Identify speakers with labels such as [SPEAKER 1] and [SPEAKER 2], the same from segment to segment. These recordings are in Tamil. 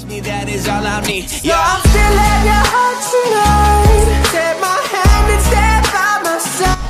[SPEAKER 1] me, that is all I need.
[SPEAKER 2] So
[SPEAKER 1] Yeah.
[SPEAKER 2] I'm still at your heart tonight. Take my hand and stand by my side.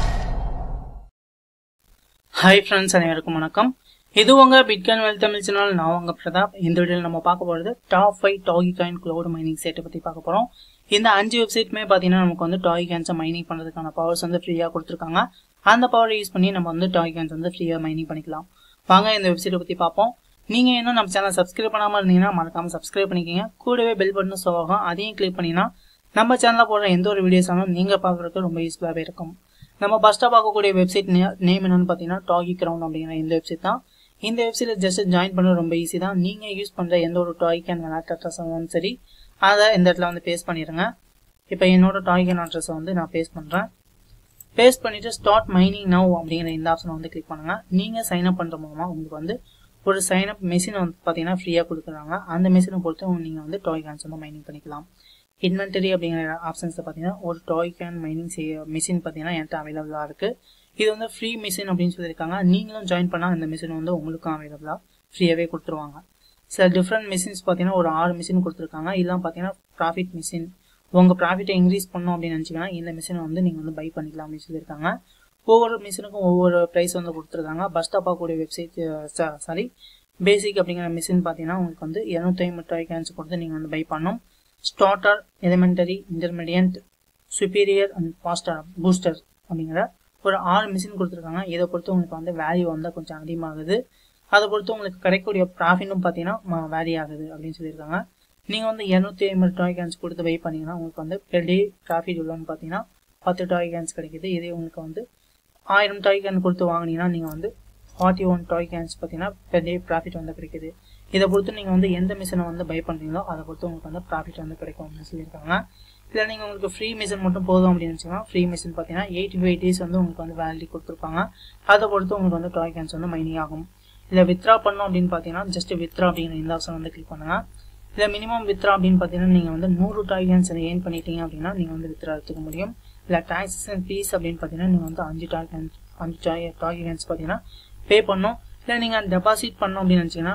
[SPEAKER 3] Hi friends அனைவருக்கும் வணக்கம் இது உங்க பிட்காயின் வெல் தமிழ் சேனல் நான் உங்க பிரதாப் இந்த வீடியோவில் நம்ம பார்க்க போகிறது top five Dogecoin cloud mining சைட்டை பற்றி பார்க்க போகிறோம் இந்த அஞ்சு வெப்சைட்டுமே பார்த்தீங்கன்னா நமக்கு வந்து டாகி காயின்ஸை மைனிங் பண்ணுறதுக்கான பவர்ஸ் வந்து ஃப்ரீயாக கொடுத்துருக்காங்க அந்த பவரை யூஸ் பண்ணி நம்ம வந்து டாகி காயின்ஸ் வந்து ஃப்ரீயாக மைனிங் பண்ணிக்கலாம் வாங்க இந்த வெப்சைட்டை பற்றி பார்ப்போம் நீங்கள் இன்னும் நம்ம சேனல் சப்ஸ்கிரைப் பண்ணாமல் இருந்தீங்கன்னா மறக்காமல் சப்ஸ்கிரைப் பண்ணிக்கோங்க கூடவே பெல் பட்டன் சோகம் அதையும் கிளிக் பண்ணினா நம்ம சேனலில் போடுற எந்த ஒரு வீடியோஸாலும் நீங்கள் பார்க்குறதுக்கு ரொம்ப யூஸ்ஃபுல்லாகவே இருக்கும் நம்ம ஃபஸ்ட்டாக பார்க்கக்கூடிய வெப்சைட் நேம் என்னன்னு பார்த்தீங்கன்னா டாகி கிரவுண்ட் அப்படிங்கிற இந்த வெப்சைட் தான் இந்த வெப்சைட்டில் ஜஸ்ட் ஜாயின் பண்ண ரொம்ப ஈஸி தான் நீங்கள் யூஸ் பண்ணுற எந்த ஒரு டாய் கேன் விளையாட்டு அட்ரஸாகவும் சரி அதை இந்த இடத்துல வந்து பேஸ்ட் பண்ணிடுங்க இப்போ என்னோட டாய் கேன் அட்ரஸை வந்து நான் பேஸ்ட் பண்ணுறேன் பேஸ்ட் பண்ணிவிட்டு ஸ்டார்ட் மைனிங் நவ் அப்படிங்கிற இந்த ஆப்ஷனை வந்து கிளிக் பண்ணுங்க நீங்கள் சைன் அப் பண்ணுற மூலமாக உங்களுக்கு வந்து ஒரு சைன் அப் மெஷின் வந்து பார்த்தீங்கன்னா ஃப்ரீயாக கொடுக்குறாங்க அந்த மெஷினை பொறுத்து நீங்கள் வந்து டாய் கேன்ஸ் வந்து மைனிங் பண்ணிக்கலாம் இன்வென்டரி அப்படிங்கிற ஆப்ஷன்ஸில் பார்த்தீங்கன்னா ஒரு டாய் கேன் மைனிங் செய்ய மிஷின் பார்த்தீங்கன்னா என்கிட்ட அவைலபிளாக இருக்குது இது வந்து ஃப்ரீ மிஷின் அப்படின்னு சொல்லியிருக்காங்க நீங்களும் ஜாயின் பண்ணால் இந்த மிஷின் வந்து உங்களுக்கும் அவைலபிளாக ஃப்ரீயாகவே கொடுத்துருவாங்க சில டிஃப்ரெண்ட் மிஷின்ஸ் பார்த்தீங்கன்னா ஒரு ஆறு மிஷின் கொடுத்துருக்காங்க இதெல்லாம் பார்த்தீங்கன்னா ப்ராஃபிட் மிஷின் உங்கள் ப்ராஃபிட்டை இன்க்ரீஸ் பண்ணோம் அப்படின்னு நினச்சிங்கன்னா இந்த மிஷினை வந்து நீங்கள் வந்து பை பண்ணிக்கலாம் அப்படின்னு சொல்லியிருக்காங்க ஒவ்வொரு மிஷினுக்கும் ஒவ்வொரு ப்ரைஸ் வந்து கொடுத்துருக்காங்க பஸ் ஸ்டாப் ஆகக்கூடிய வெப்சைட் சாரி பேசிக் அப்படிங்கிற மிஷின் பார்த்தீங்கன்னா உங்களுக்கு வந்து இரநூத்தி ஐம்பது டாய் கேன்ஸ் கொடுத்து நீங்கள் வந்து பை பண்ணணும் starter elementary intermediate superior and faster booster அப்படிங்கிற ஒரு ஆறு மிஷின் கொடுத்துருக்காங்க இதை பொறுத்து உங்களுக்கு வந்து வேல்யூ வந்து கொஞ்சம் அதிகமாகுது அதை பொறுத்து உங்களுக்கு கிடைக்கக்கூடிய ப்ராஃபிட்டும் பார்த்தீங்கன்னா வேரி ஆகுது அப்படின்னு சொல்லியிருக்காங்க நீங்கள் வந்து இரநூத்தி ஐம்பது டாய் கேன்ஸ் கொடுத்து பை பண்ணீங்கன்னா உங்களுக்கு வந்து பெர் டே ப்ராஃபிட் உள்ளன்னு பார்த்தீங்கன்னா பத்து டாய் கேன்ஸ் கிடைக்குது இதே உங்களுக்கு வந்து ஆயிரம் டாய் கேன் கொடுத்து வாங்கினீங்கன்னா நீங்கள் வந்து ஃபார்ட்டி ஒன் டாய் கேன்ஸ் பார்த்தீங்கன்னா பெர் டே ப்ராஃபிட் வந்து கிடைக்குது இதை பொறுத்து நீங்கள் வந்து எந்த மிஷினை வந்து பை பண்ணுறீங்களோ அதை பொறுத்து உங்களுக்கு வந்து ப்ராஃபிட் வந்து கிடைக்கும் அப்படின்னு சொல்லியிருக்காங்க இல்லை நீங்கள் உங்களுக்கு ஃப்ரீ மிஷின் மட்டும் போதும் அப்படின்னு வச்சுக்கோங்க ஃப்ரீ மிஷின் பார்த்தீங்கன்னா எயிட்டி ஃபைவ் டேஸ் வந்து உங்களுக்கு வந்து வேலிடி கொடுத்துருப்பாங்க அதை பொறுத்து உங்களுக்கு வந்து டாய் கேன்ஸ் வந்து மைனிங் ஆகும் இல்லை வித்ரா பண்ணோம் அப்படின்னு பார்த்தீங்கன்னா ஜஸ்ட் வித்ரா அப்படிங்கிற இந்த ஆப்ஷன் வந்து கிளிக் பண்ணுங்க இல்லை மினிமம் வித்ரா அப்படின்னு பார்த்தீங்கன்னா நீங்கள் வந்து நூறு டாய் கேன்ஸ் ஏர்ன் பண்ணிட்டீங்க அப்படின்னா நீங்கள் வந்து வித்ரா எடுத்துக்க முடியும் இல்லை டாக்ஸஸ் அண்ட் ஃபீஸ் அப்படின்னு பார்த்தீங்கன்னா நீங்கள் வந்து அஞ்சு டாய் கேன்ஸ் அஞ்சு டாய் டாய் கேன்ஸ் பார்த்தீங்கன்னா பே பண்ணணும் இல்லை நீங்கள் டெபாசிட் பண்ணோம் அப்படின்னு நினச்சிங்கன்னா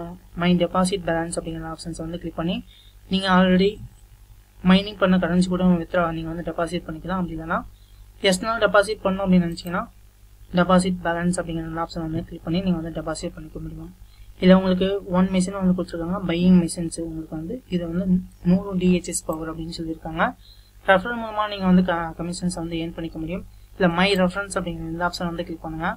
[SPEAKER 3] மை டெபாசிட் பேலன்ஸ் அப்படிங்கிற ஆப்ஷன்ஸ் வந்து கிளிக் பண்ணி நீங்கள் ஆல்ரெடி மைனிங் பண்ண கரன்சி கூட வித்ரா நீங்கள் வந்து டெபாசிட் பண்ணிக்கலாம் அப்படி இல்லைனா எஸ்னால் டெபாசிட் பண்ணோம் அப்படின்னு நினச்சிங்கன்னா டெபாசிட் பேலன்ஸ் அப்படிங்கிற ஆப்ஷன் வந்து கிளிக் பண்ணி நீங்கள் வந்து டெபாசிட் பண்ணிக்க முடியும் இல்லை உங்களுக்கு ஒன் மிஷின் வந்து கொடுத்துருக்காங்க பையிங் மிஷின்ஸ் உங்களுக்கு வந்து இது வந்து நூறு டிஹெச்எஸ் பவர் அப்படின்னு சொல்லியிருக்காங்க ரெஃபரல் மூலமாக நீங்கள் வந்து கமிஷன்ஸ் வந்து ஏர்ன் பண்ணிக்க முடியும் இல்லை மை ரெஃபரன்ஸ் அப்படிங்கிற இந்த ஆப்ஷன் வந்து கிளிக் பண்ணுங்கள்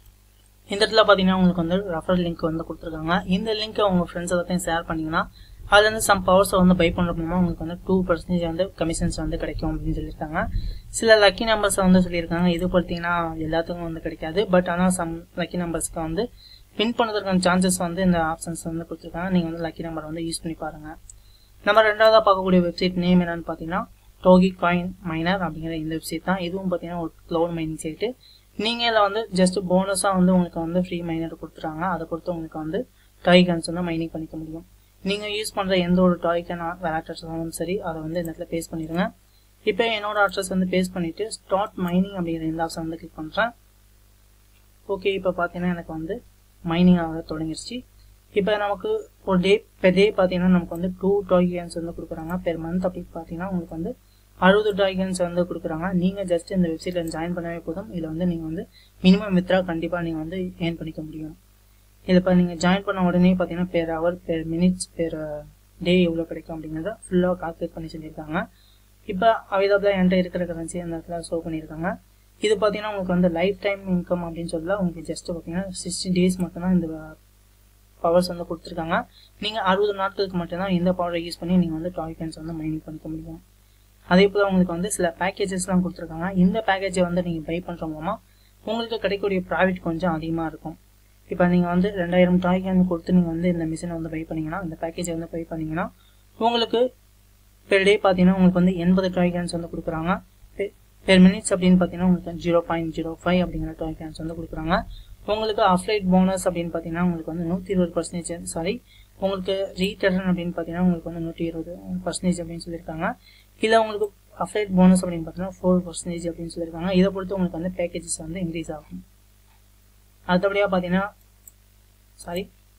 [SPEAKER 3] இந்த இடத்துல பார்த்தீங்கன்னா உங்களுக்கு வந்து ரெஃபரல் லிங்க் வந்து கொடுத்துருக்காங்க இந்த லிங்க்கை உங்கள் ஃப்ரெண்ட்ஸ் எல்லாத்தையும் ஷேர் பண்ணிங்கன்னா அதுலேருந்து சம் பவர்ஸை வந்து பை பண்ணுற மூலமாக உங்களுக்கு வந்து டூ பர்சன்டேஜ் வந்து கமிஷன்ஸ் வந்து கிடைக்கும் அப்படின்னு சொல்லியிருக்காங்க சில லக்கி நம்பர்ஸை வந்து சொல்லியிருக்காங்க இது பார்த்தீங்கன்னா எல்லாத்துக்கும் வந்து கிடைக்காது பட் ஆனால் சம் லக்கி நம்பர்ஸ்க்கு வந்து வின் பண்ணுறதுக்கான சான்சஸ் வந்து இந்த ஆப்ஷன்ஸ் வந்து கொடுத்துருக்காங்க நீங்கள் வந்து லக்கி நம்பர் வந்து யூஸ் பண்ணி பாருங்கள் நம்ம ரெண்டாவதாக பார்க்கக்கூடிய வெப்சைட் நேம் என்னன்னு பார்த்தீங்கன்னா டோகி காயின் மைனர் அப்படிங்கிற இந்த வெப்சைட் தான் இதுவும் பார்த்தீங்கன்னா ஒரு க்ளவுட் மைனிங் சைட்டு நீங்கள் இதில் வந்து ஜஸ்ட் போனஸாக வந்து உங்களுக்கு வந்து ஃப்ரீ மைனர் கொடுத்துறாங்க அதை பொறுத்து உங்களுக்கு வந்து டாய் கேன்ஸ் வந்து மைனிங் பண்ணிக்க முடியும் நீங்கள் யூஸ் பண்ணுற எந்த ஒரு டாய் கேன் விளையாட்டுறதாலும் சரி அதை வந்து இந்த இடத்துல பேஸ் பண்ணிடுங்க இப்போ என்னோட அட்ரஸ் வந்து பேஸ் பண்ணிவிட்டு ஸ்டார்ட் மைனிங் அப்படிங்கிற இந்த ஆப்ஷன் வந்து கிளிக் பண்ணுறேன் ஓகே இப்போ பார்த்தீங்கன்னா எனக்கு வந்து மைனிங் ஆக தொடங்கிருச்சு இப்போ நமக்கு ஒரு டே பெர் டே பார்த்தீங்கன்னா நமக்கு வந்து டூ டாய் கேன்ஸ் வந்து கொடுக்குறாங்க பெர் மந்த் அப்படி பார்த்தீங்கன்னா உங்களுக்கு வந்து அறுபது டாய் கேன்ஸ் வந்து கொடுக்குறாங்க நீங்கள் ஜஸ்ட் இந்த வெப்சைட்டில் ஜாயின் பண்ணவே போதும் இதில் வந்து நீங்கள் வந்து மினிமம் வித்ரா கண்டிப்பாக நீங்கள் வந்து ஏர்ன் பண்ணிக்க முடியும் இதில் இப்போ நீங்கள் ஜாயின் பண்ண உடனே பார்த்தீங்கன்னா பேர் ஹவர் பேர் மினிட்ஸ் பேர் டே எவ்வளோ கிடைக்கும் அப்படிங்கிறத ஃபுல்லாக கால்குலேட் பண்ணி சொல்லியிருக்காங்க இப்போ அவைலபிளாக என்கிட்ட இருக்கிற கரன்சி அந்த இடத்துல ஷோ பண்ணியிருக்காங்க இது பார்த்தீங்கன்னா உங்களுக்கு வந்து லைஃப் டைம் இன்கம் அப்படின்னு சொல்லலாம் உங்களுக்கு ஜஸ்ட் பார்த்தீங்கன்னா சிக்ஸ்டி டேஸ் மட்டும்தான் இந்த பவர்ஸ் வந்து கொடுத்துருக்காங்க நீங்கள் அறுபது நாட்களுக்கு மட்டும்தான் இந்த பவரை யூஸ் பண்ணி நீங்கள் வந்து டாய் கேன்ஸ் வந்து மைனிங் பண்ணிக்க முடியும் அதே போல் உங்களுக்கு வந்து சில பேக்கேஜஸ்லாம் கொடுத்துருக்காங்க இந்த பேக்கேஜை வந்து நீங்கள் பை பண்ணுற மூலமாக உங்களுக்கு கிடைக்கக்கூடிய ப்ராஃபிட் கொஞ்சம் அதிகமாக இருக்கும் இப்போ நீங்கள் வந்து ரெண்டாயிரம் டாய் கேன் கொடுத்து நீங்கள் வந்து இந்த மிஷினை வந்து பை பண்ணீங்கன்னா இந்த பேக்கேஜை வந்து பை பண்ணீங்கன்னா உங்களுக்கு பெர் டே பார்த்தீங்கன்னா உங்களுக்கு வந்து எண்பது டாய் கேன்ஸ் வந்து கொடுக்குறாங்க பெர் மினிட்ஸ் அப்படின்னு பார்த்தீங்கன்னா உங்களுக்கு ஜீரோ பாயிண்ட் ஜீரோ ஃபைவ் அப்படிங்கிற டாய் கேன்ஸ் வந்து கொடுக்குறாங்க உங்களுக்கு அஃப்லைட் போனஸ் அப்படின்னு பார்த்தீங்கன்னா உங்களுக்கு வந்து நூற்றி இருபது பர்சன்டேஜ் சாரி உங்களுக்கு ரீட்டர்ன் அப்படின்னு பார்த்தீங்கன்னா உங்களுக்கு வந்து நூற்றி இருபது பர்சன்டேஜ் அப்படின்னு சொல்லியிருக்காங்க இல்லை உங்களுக்கு அஃப்லைட் போனஸ் அப்படின்னு பார்த்தீங்கன்னா ஃபோர் பர்சன்டேஜ் அப்படின்னு சொல்லியிருக்காங்க இதை பொறுத்து உங்களுக்கு வந்து பேக்கேஜஸ் வந்து இன்க்ரீஸ் ஆகும் அடுத்தபடியாக பார்த்தீங்கன்னா சாரி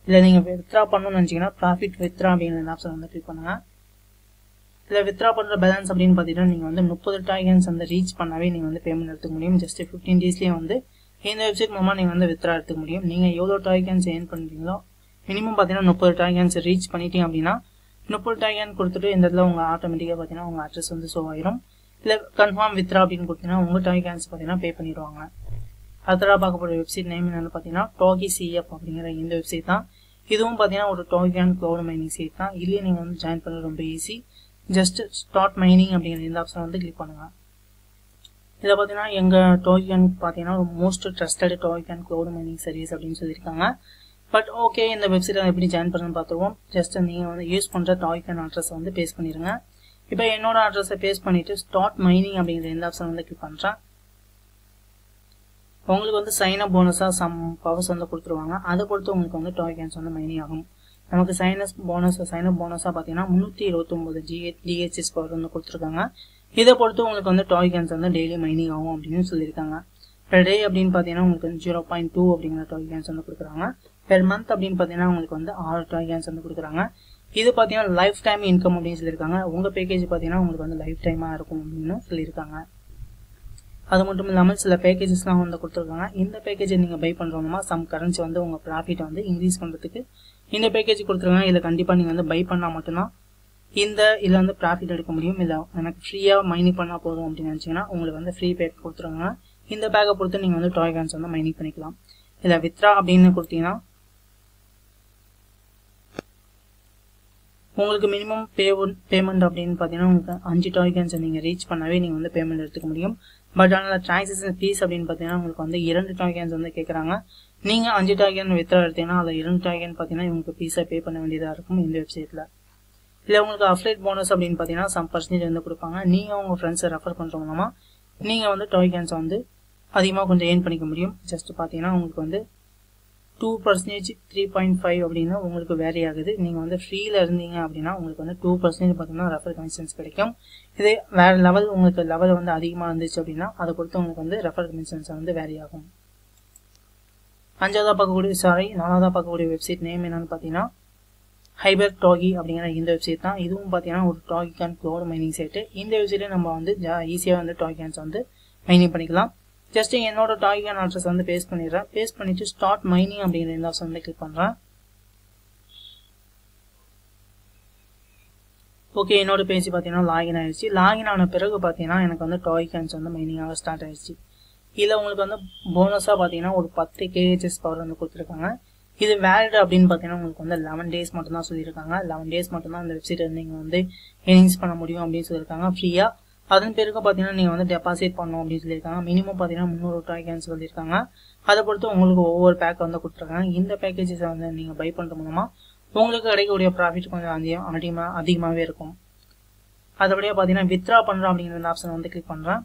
[SPEAKER 3] இல்லை நீங்கள் வித்ரா பண்ணணும்னு நினச்சிங்கன்னா ப்ராஃபிட் வித்ரா அப்படிங்கிற ஆப்ஷன் வந்து கிளிக் பண்ணுங்கள் இதில் வித்ரா பண்ணுற பேலன்ஸ் அப்படின்னு பார்த்தீங்கன்னா நீங்கள் வந்து முப்பது டாய்கன்ஸ் வந்து ரீச் பண்ணாவே நீங்கள் வந்து பேமெண்ட் எடுத்துக்க முடியும் ஜஸ்ட் ஃபிஃப்டீன் டேஸ்லேயே வந்து இந்த வெப்சைட் மூலமாக நீங்கள் வந்து வித்ரா எடுத்துக்க முடியும் நீங்கள் எவ்வளோ டாய்கன்ஸ் ஏர்ன் பண்ணுறீங்களோ மினிமம் பார்த்தீங்கன்னா முப்பது டாய்கன்ஸ் ரீச் பண்ணிட்டீங்க அப்படின்னா முப்பது டாய்கன் கொடுத்துட்டு இந்த இடத்துல உங்கள் ஆட்டோமேட்டிக்காக பார்த்தீங்கன்னா உங்கள் அட்ரஸ் வந்து ஷோ ஆயிரும் இல்லை கன்ஃபார்ம் வித்ரா அப்படின்னு கொடுத்தீங்கன்னா உங்கள் டாய்கன்ஸ் பார்த்தீங்கன்னா பே பண்ணிடுவாங்க அடுத்ததாக பார்க்க போகிற வெப்சைட் நேம் என்னென்னு பார்த்தீங்கன்னா டாகி சிஎஃப் அப்படிங்கிற இந்த வெப்சைட் தான் இதுவும் பார்த்தீங்கன்னா ஒரு டாகியான் க்ளவுட் மைனிங் சைட் தான் இதுலேயே நீங்கள் வந்து ஜாயின் பண்ண ரொம்ப ஈஸி ஜஸ்ட் ஸ்டார்ட் மைனிங் அப்படிங்கிற இந்த ஆப்ஷன் வந்து கிளிக் பண்ணுங்கள் இதில் பார்த்தீங்கன்னா எங்கள் டாகியான் பார்த்தீங்கன்னா most trusted Dogecoin cloud mining service அப்படின்னு சொல்லியிருக்காங்க பட் ஓகே இந்த வெப்சைட்டை எப்படி ஜாயின் பண்ணணும்னு பார்த்துருவோம் ஜஸ்ட் நீங்கள் வந்து யூஸ் பண்ணுற டாகியான் அட்ரஸ் வந்து பேஸ் பண்ணிடுங்க இப்போ என்னோட அட்ரஸை பேஸ் பண்ணிவிட்டு ஸ்டார்ட் மைனிங் அப்படிங்கிற இந்த ஆப்ஷன் வந்து கிளிக் பண்ணுறேன் உங்களுக்கு வந்து சைன் அப் போனஸாக சம் பவர்ஸ் வந்து கொடுத்துருவாங்க அதை பொறுத்து உங்களுக்கு வந்து டாய்கன்ஸ் வந்து மைனிங் ஆகும் நமக்கு சைனஸ் போனஸ் சைன் அப் போனஸாக பார்த்தீங்கன்னா முந்நூற்றி இருபத்தொம்போது ஜிஹெச் டிஹெச்எஸ் பவர் வந்து கொடுத்துருக்காங்க இதை பொறுத்து உங்களுக்கு வந்து டாய்கன்ஸ் வந்து டெய்லி மைனிங் ஆகும் அப்படின்னு சொல்லியிருக்காங்க பெர் டே அப்படின்னு பார்த்தீங்கன்னா உங்களுக்கு வந்து ஜீரோ பாயிண்ட் டூ அப்படிங்கிற டாய்கன்ஸ் வந்து கொடுக்குறாங்க பெர் மந்த் அப்படின்னு பார்த்தீங்கன்னா உங்களுக்கு வந்து ஆறு டாய்கன்ஸ் வந்து கொடுக்குறாங்க இது பார்த்தீங்கன்னா லைஃப் டைம் இன்கம் அப்படின்னு சொல்லியிருக்காங்க உங்கள் பேக்கேஜ் பார்த்தீங்கன்னா உங்களுக்கு வந்து லைஃப் டைமாக இருக்கும் அப்படின்னு சொல்லியிருக்காங்க அது மட்டும் இல்லாமல் சில பேக்கேஜஸ்லாம் வந்து கொடுத்துருக்காங்க இந்த பேக்கேஜை நீங்கள் பை பண்ணுறோம்னா சம் கரன்சி வந்து உங்கள் ப்ராஃபிட்டை வந்து இன்க்ரீஸ் பண்ணுறதுக்கு இந்த பேக்கேஜ் கொடுத்துருக்காங்க இதில் கண்டிப்பாக நீங்கள் வந்து பை பண்ணால் மட்டும்தான் இந்த இதில் வந்து ப்ராஃபிட் எடுக்க முடியும் இல்லை எனக்கு ஃப்ரீயாக மைனிங் பண்ணால் போதும் அப்படின்னு நினச்சிங்கன்னா உங்களுக்கு வந்து ஃப்ரீ பேக் கொடுத்துருவாங்க இந்த பேக்கை பொறுத்து நீங்கள் வந்து டாய் கான்ஸ் வந்து மைனிங் பண்ணிக்கலாம் இதில் வித்ரா அப்படின்னு கொடுத்தீங்கன்னா உங்களுக்கு மினிமம் பே பேமெண்ட் அப்படின்னு பார்த்தீங்கன்னா உங்களுக்கு அஞ்சு டாய்கன்ஸை நீங்கள் ரீச் பண்ணாவே நீங்கள் வந்து பேமெண்ட் எடுத்துக்க முடியும் பட் ஆனால் டிரான்சாக்ஷன் ஃபீஸ் அப்படின்னு பார்த்தீங்கன்னா உங்களுக்கு வந்து இரண்டு டாய்கன்ஸ் வந்து கேட்குறாங்க நீங்கள் அஞ்சு டாய்கன் வித்ரா எடுத்தீங்கன்னா அதில் இரண்டு டாய்கன் பார்த்தீங்கன்னா உங்களுக்கு ஃபீஸை பே பண்ண வேண்டியதாக இருக்கும் இந்த வெப்சைட்டில் இல்லை உங்களுக்கு அஃப்லைட் போனஸ் அப்படின்னு பார்த்தீங்கன்னா சம் பர்சன்டேஜ் வந்து கொடுப்பாங்க நீங்கள் உங்கள் ஃப்ரெண்ட்ஸை ரெஃபர் பண்ணுறவங்களாமா நீங்கள் வந்து டாய்கன்ஸை வந்து அதிகமாக கொஞ்சம் ஏர்ன் பண்ணிக்க முடியும் ஜஸ்ட் பார்த்தீங்கன்னா உங்களுக்கு வந்து two percentage three point five அப்படின்னா உங்களுக்கு வேரி ஆகுது நீங்கள் வந்து ஃப்ரீயில் இருந்தீங்க அப்படின்னா உங்களுக்கு வந்து டூ பர்சன்டேஜ் பார்த்தீங்கன்னா ரெஃபர் கமிஷன்ஸ் கிடைக்கும் இதே வேறு லெவல் உங்களுக்கு லெவல் வந்து அதிகமாக இருந்துச்சு அப்படின்னா அதை பொறுத்து உங்களுக்கு வந்து ரெஃபர் கமிஷன்ஸ் வந்து வேரி ஆகும் அஞ்சாவதாக பார்க்கக்கூடிய சாரி நாலாவதாக பார்க்கக்கூடிய வெப்சைட் நேம் என்னன்னு பார்த்தீங்கன்னா ஹைபர் டாகி அப்படிங்கிற இந்த வெப்சைட் தான் இதுவும் பார்த்தீங்கன்னா ஒரு டாகி கேன் க்ளோட் மைனிங் சைட்டு இந்த வெப்சைட்டை நம்ம வந்து ஈஸியாக வந்து டாகி கேன்ஸ் வந்து மைனிங் பண்ணிக்கலாம் ஜஸ்ட் என்னோட டாய்கான் அட்ரஸ் வந்து பேஸ்ட் பண்ணிடுறேன் பேஸ்ட் பண்ணிட்டு ஸ்டார்ட் மைனிங் அப்படிங்கிற இந்த ஆப்ஷன் வந்து கிளிக் பண்ணுறேன் ஓகே என்னோட பேஜ் பார்த்தீங்கன்னா லாகின் ஆயிடுச்சு லாகின் ஆன பிறகு பார்த்தீங்கன்னா எனக்கு வந்து டாய்கான்ஸ் வந்து மைனிங்காக ஸ்டார்ட் ஆயிடுச்சு இதில் உங்களுக்கு வந்து போனஸாக பார்த்தீங்கன்னா ஒரு பத்து கேஹெச்எஸ் பவர் வந்து கொடுத்துருக்காங்க இது வேலிட் அப்படின்னு பார்த்தீங்கன்னா உங்களுக்கு வந்து லெவன் டேஸ் மட்டும் தான் சொல்லியிருக்காங்க லெவன் டேஸ் மட்டும் தான் அந்த வெப்சைட் நீங்கள் வந்து எர்னிங்ஸ் பண்ண முடியும் அப்படின்னு சொல்லியிருக்காங்க ஃப்ரீயாக அதன் பிறகு பார்த்தீங்கன்னா நீங்கள் வந்து டெபாசிட் பண்ணணும் அப்படின்னு சொல்லியிருக்காங்க மினிமம் பார்த்தீங்கன்னா முந்நூறு டாய்கன்ஸ் சொல்லியிருக்காங்க அதை பொறுத்து உங்களுக்கு ஒவ்வொரு பேக் வந்து கொடுத்துருக்காங்க இந்த பேக்கேஜஸை வந்து நீங்கள் பை பண்ணுற மூலமாக உங்களுக்கு கிடைக்கக்கூடிய ப்ராஃபிட் கொஞ்சம் அதிகம் அதிகமாக அதிகமாகவே இருக்கும் அதுபடியாக பார்த்தீங்கன்னா வித்ரா பண்ணுறோம் அப்படிங்கிற இந்த ஆப்ஷன் வந்து கிளிக் பண்ணுறேன்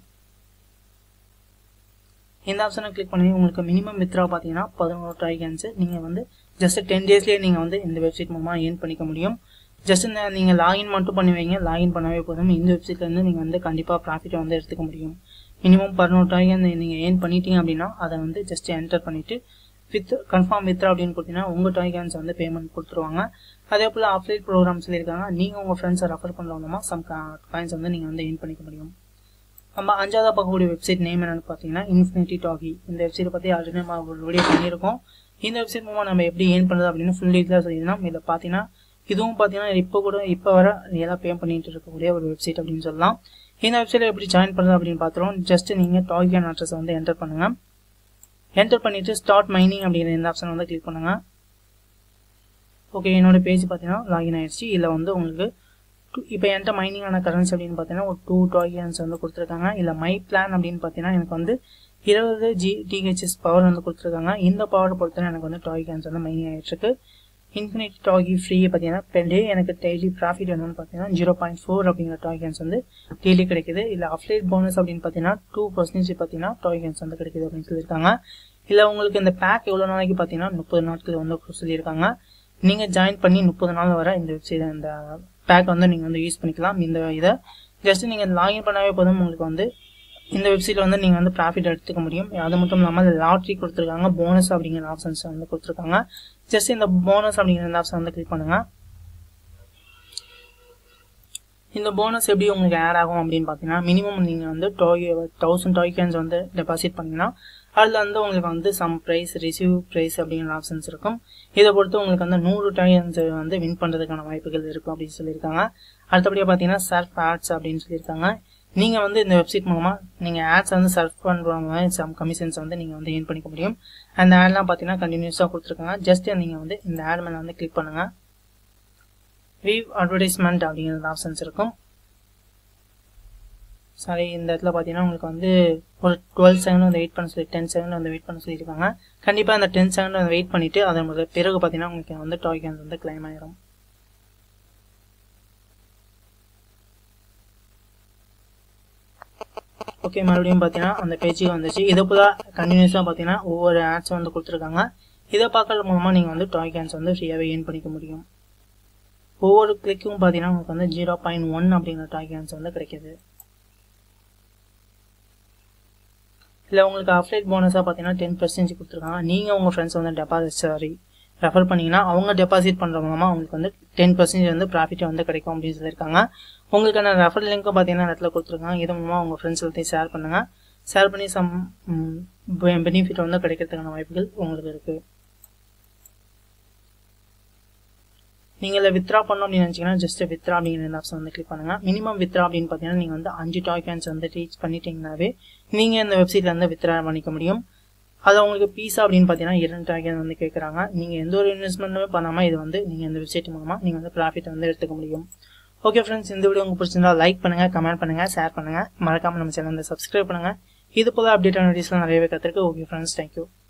[SPEAKER 3] இந்த ஆப்ஷனை கிளிக் பண்ணி உங்களுக்கு மினிமம் வித்ரா பார்த்தீங்கன்னா பதினோரு டாய்கன்ஸ் நீங்கள் வந்து ஜஸ்ட் டென் டேஸ்லேயே நீங்கள் வந்து இந்த வெப்சைட் மூலமாக ஏர்ன் பண்ணிக்க முடியும் ஜஸ்ட் இந்த நீங்கள் லாகின் மட்டும் பண்ணுவீங்க லாகின் பண்ணவே போதும் இந்த வெப்சைட்லேருந்து நீங்கள் வந்து கண்டிப்பாக ப்ராஃபிட்டை வந்து எடுத்துக்க முடியும் மினிமம் பதினோரு டாய்கன் நீங்கள் ஏர்ன் பண்ணிட்டீங்க அப்படின்னா அதை வந்து ஜஸ்ட் என்டர் பண்ணிவிட்டு வித் கன்ஃபார்ம் வித்ரா அப்படின்னு கொடுத்தீங்கன்னா உங்கள் டாய்கன்ஸ் வந்து பேமெண்ட் கொடுத்துருவாங்க அதே போல் ஆஃப்லைட் ப்ரோக்ராம் சொல்லியிருக்காங்க நீங்கள் உங்கள் ஃப்ரெண்ட்ஸை ரெஃபர் பண்ணுறவங்கமா சம் காயின்ஸ் வந்து நீங்கள் வந்து ஏர்ன் பண்ணிக்க முடியும் நம்ம அஞ்சாவதாக பார்க்கக்கூடிய வெப்சைட் நேம் என்னன்னு பார்த்தீங்கன்னா இன்ஃபினிட்டி டாகி இந்த வெப்சைட்டை பற்றி ஆல்ரெடி நம்ம ஒரு வீடியோ பண்ணியிருக்கோம் இந்த வெப்சைட் மூலமாக நம்ம எப்படி ஏர்ன் பண்ணுறது அப்படின்னு ஃபுல் டீட்டெயிலாக சொல்லியிருந்தோம் இதில் பார்த்தீங்கன்னா இதுவும் பார்த்தீங்கன்னா இப்போ கூட இப்போ வர ரியலாக பே பண்ணிட்டு இருக்கக்கூடிய ஒரு வெப்சைட் அப்படின்னு சொல்லலாம் இந்த வெப்சைட்டில் எப்படி ஜாயின் பண்ணுறது அப்படின்னு பார்த்துருவோம் ஜஸ்ட் நீங்கள் டாகியான் அட்ரஸ் வந்து என்டர் பண்ணுங்கள் என்டர் பண்ணிவிட்டு ஸ்டார்ட் மைனிங் அப்படிங்கிற இந்த ஆப்ஷன் வந்து கிளிக் பண்ணுங்கள் ஓகே என்னோட பேஜ் பார்த்தீங்கன்னா லாகின் ஆயிடுச்சு இதில் வந்து உங்களுக்கு இப்போ என்கிட்ட மைனிங்கான கரன்சி அப்படின்னு பார்த்தீங்கன்னா ஒரு டூ டாகியன்ஸ் வந்து கொடுத்துருக்காங்க இல்லை மை பிளான் அப்படின்னு பார்த்தீங்கன்னா எனக்கு வந்து இருபது ஜி டிஹெச்எஸ் பவர் வந்து கொடுத்துருக்காங்க இந்த பவர் பொறுத்தவரை எனக்கு வந்து டாகியன்ஸ் வந்து மைனிங் ஆகிட்டுருக்கு இன்ஃபினிட் டாகி ஃப்ரீ பார்த்தீங்கன்னா பெர் டே எனக்கு டெய்லி ப்ராஃபிட் என்னன்னு பார்த்தீங்கன்னா ஜீரோ பாயிண்ட் ஃபோர் அப்படிங்கிற டாகியன்ஸ் வந்து டெய்லி கிடைக்குது இல்லை அப்லேட் போனஸ் அப்படின்னு பார்த்தீங்கன்னா டூ பர்சன்டேஜ் பார்த்தீங்கன்னா டாகியன்ஸ் வந்து கிடைக்குது அப்படின்னு சொல்லியிருக்காங்க இல்லை உங்களுக்கு இந்த பேக் எவ்வளோ நாளைக்கு பார்த்தீங்கன்னா முப்பது நாட்கள் வந்து சொல்லியிருக்காங்க நீங்கள் ஜாயின் பண்ணி முப்பது நாள் வர இந்த வெப்சைட் இந்த பேக் வந்து நீங்கள் வந்து யூஸ் பண்ணிக்கலாம் இந்த இதை ஜஸ்ட் நீங்கள் லாகின் பண்ணாவே போதும் உங்களுக்கு வந்து இந்த வெப்சைட்டில் வந்து நீங்கள் வந்து ப்ராஃபிட் எடுத்துக்க முடியும் அது மட்டும் இல்லாமல் லாட்ரி கொடுத்துருக்காங்க போனஸ் அப்படிங்கிற ஆப்ஷன்ஸ் வந்து கொடுத்துருக்காங்க ஜஸ்ட் இந்த போனஸ் அப்படிங்கிற இந்த ஆப்ஷன் வந்து கிளிக் பண்ணுங்கள் இந்த போனஸ் எப்படி உங்களுக்கு ஆட் ஆகும் அப்படின்னு பார்த்தீங்கன்னா மினிமம் நீங்கள் வந்து டாய் தௌசண்ட் டாய் கேன்ஸ் வந்து டெபாசிட் பண்ணிங்கன்னா அதில் வந்து உங்களுக்கு வந்து சம் ப்ரைஸ் ரிசீவ் ப்ரைஸ் அப்படிங்கிற ஆப்ஷன்ஸ் இருக்கும் இதை பொறுத்து உங்களுக்கு வந்து நூறு டாய்ஸ் வந்து வின் பண்ணுறதுக்கான வாய்ப்புகள் இருக்கும் அப்படின்னு சொல்லியிருக்காங்க அடுத்தபடியாக பார்த்தீங்கன்னா சர்ஃப் ஆட்ஸ் அப்படின்னு சொல்லியிருக்காங்க நீங்கள் வந்து இந்த வெப்சைட் மூலமாக நீங்கள் ஆட்ஸ் வந்து சர்ஃப் பண்ணுற மாதிரி சம் கமிஷன்ஸ் வந்து நீங்கள் வந்து ஏர்ன் பண்ணிக்க முடியும் அந்த ஆட்லாம் பார்த்தீங்கன்னா கண்டினியூஸாக கொடுத்துருக்காங்க ஜஸ்ட் நீங்கள் வந்து இந்த ஆட் மேலே வந்து கிளிக் பண்ணுங்கள் விவ் அட்வர்டைஸ்மெண்ட் அப்படிங்கிற ஆப்ஷன்ஸ் இருக்கும் சாரி இந்த இடத்துல பார்த்தீங்கன்னா உங்களுக்கு வந்து ஒரு டுவெல் செகண்ட் வந்து வெயிட் பண்ண சொல்லி டென் செகண்ட் வந்து வெயிட் பண்ண சொல்லியிருக்காங்க கண்டிப்பாக அந்த டென் செகண்ட் வந்து வெயிட் பண்ணிவிட்டு அதன் முதல் பிறகு பார்த்தீங்கன்னா உங்களுக்கு வந்து டாய் கேன்ஸ் வந்து கிளைம் ஆயிரும் ஓகே மறுபடியும் பார்த்தீங்கன்னா அந்த பேஜுக்கு வந்துச்சு இதை போல கண்டினியூஸாக பார்த்தீங்கன்னா ஒவ்வொரு ஆட்ஸும் வந்து கொடுத்துருக்காங்க இதை பார்க்கறது மூலமாக நீங்கள் வந்து டாய் கேன்ஸ் வந்து ஃப்ரீயாகவே ஏர்ன் பண்ணிக்க முடியும் ஒவ்வொரு கிளிக்கும் பார்த்தீங்கன்னா உங்களுக்கு வந்து ஜீரோ பாயிண்ட் ஒன் அப்படிங்கிற டாய் கேன்ஸ் வந்து கிடைக்கிது இல்லை உங்களுக்கு அப்டேட் போனஸாக பார்த்தீங்கன்னா டென் பர்சன்டேஜ் கொடுத்துருக்காங்க நீங்கள் உங்கள் ஃப்ரெண்ட்ஸ் வந்து டெபாசிட் சாரி ரெஃபர் பண்ணிங்கன்னா அவங்க டெபாசிட் பண்ணுற மூலமாக உங்களுக்கு வந்து டென் பர்சன்டேஜ் வந்து ப்ராஃபிட் வந்து கிடைக்கும் அப்படின்னு சொல்லியிருக்காங்க உங்களுக்கான ரெஃபர் லிங்க்கும் பார்த்தீங்கன்னா இடத்துல கொடுத்துருக்காங்க இது மூலமாக உங்கள் ஃப்ரெண்ட்ஸ் எல்லாத்தையும் ஷேர் பண்ணுங்கள் ஷேர் பண்ணி சம் பெனிஃபிட் வந்து கிடைக்கிறதுக்கான வாய்ப்புகள் உங்களுக்கு இருக்குது நீங்கள் இதில் வித்ரா பண்ணணும் அப்படின்னு நினச்சிங்கன்னா ஜஸ்ட் வித்ரா அப்படிங்கிற ஆப்ஷன் வந்து கிளிக் பண்ணுங்கள் மினிமம் வித்ரா அப்படின்னு பார்த்தீங்கன்னா நீங்கள் வந்து அஞ்சு டாய் கேன்ஸ் வந்து ரீச் பண்ணிட்டீங்கன்னாவே நீங்கள் இந்த வெப்சைட்டில் வந்து வித்ரா பண்ணிக்க முடியும் அது உங்களுக்கு பீஸா அப்படின்னு பார்த்தீங்கன்னா இரண்டு டாய் கேன் வந்து கேட்குறாங்க நீங்கள் எந்த ஒரு இன்வெஸ்ட்மெண்ட்டுமே பண்ணாமல் இது வந்து நீங்கள் இந்த வெப்சைட் மூலமாக நீங்கள் வந்து ப்ராஃபிட் வந்து எடுத்துக்க முடியும் ஓகே ஃப்ரெண்ட்ஸ் இந்த வீடியோ உங்களுக்கு பிடிச்சிருந்தா லைக் பண்ணுங்கள் கமெண்ட் பண்ணுங்கள் ஷேர் பண்ணுங்கள் மறக்காமல் நம்ம சேனல் வந்து சப்ஸ்கிரைப் பண்ணுங்கள் இது போல அப்டேட்டான வீடியோஸ்லாம் நிறையவே கற்றுருக்கு ஓகே ஃப்ரெண்ட்ஸ் தேங்க்யூ